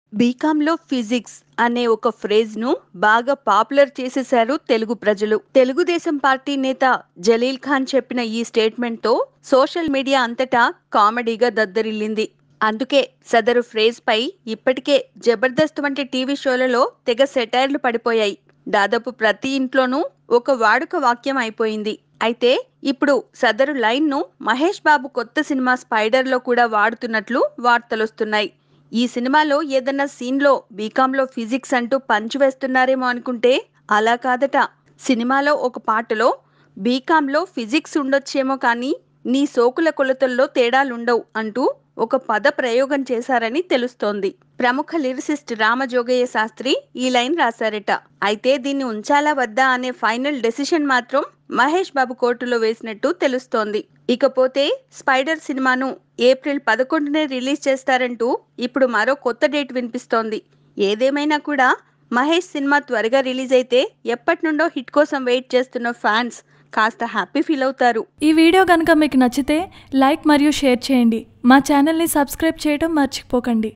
బీకాంలో physics అనే ఒక phrase ను బాగా పాపులర్ చేసేశారు తెలుగు ప్రజలు తెలుగుదేశం పార్టీ నేత జలీల్ ఖాన్ చెప్పిన ఈ స్టేట్మెంట్ తో సోషల్ మీడియా అంతటా కామెడీగా దద్దరిల్లింది అందుకే సదరు ఫ్రేజ్ పై ఇప్పటికే జబర్దస్త్ వంటి టీవీ షోలలో తెగ సెటైర్లు పడిపోయాయి దాదాపు ప్రతి ఇంట్లోనూ ఒక వాడుక వాక్యం అయిపోయింది అయితే ఇప్పుడు సదరు లైన్ ను మహేష్ బాబు కొత్త సినిమా స్పైడర్ లో కూడా వాడుతున్నట్లు వార్తలొస్తున్నాయి ఈ సినిమాలో ఏదన్నా సీన్ లో బీకాంలో ఫిజిక్స్ అంటూ పంచు వేస్తున్నారేమో అనుకుంటే అలా కాదట సినిమాలో ఒక పాటలో బీకాంలో ఫిజిక్స్ ఉండొచ్చేమో కానీ నీ సోకుల కొలతల్లో తేడాలుండవు అంటూ ఒక పద ప్రయోగం చేశారని తెలుస్తోంది ప్రముఖ లిరిసిస్ట్ రామజోగయ్య శాస్త్రి ఈ లైన్ రాశారట అయితే దీన్ని ఉంచాలా వద్దా అనే ఫైనల్ డెసిషన్ మాత్రం మహేష్ బాబు కోర్టులో వేసినట్టు తెలుస్తోంది ఇకపోతే స్పైడర్ సినిమాను ఏప్రిల్ పదకొండునే రిలీజ్ చేస్తారంటూ ఇప్పుడు మరో కొత్త డేట్ వినిపిస్తోంది ఏదేమైనా కూడా మహేష్ సినిమా త్వరగా రిలీజ్ అయితే ఎప్పటి నుండో హిట్ కోసం వెయిట్ చేస్తున్న ఫ్యాన్స్ కాస్త హ్యాపీ ఫీల్ అవుతారు ఈ వీడియో కనుక మీకు నచ్చితే లైక్ మరియు షేర్ చేయండి మా ఛానల్ని సబ్స్క్రైబ్ చేయడం మర్చిపోకండి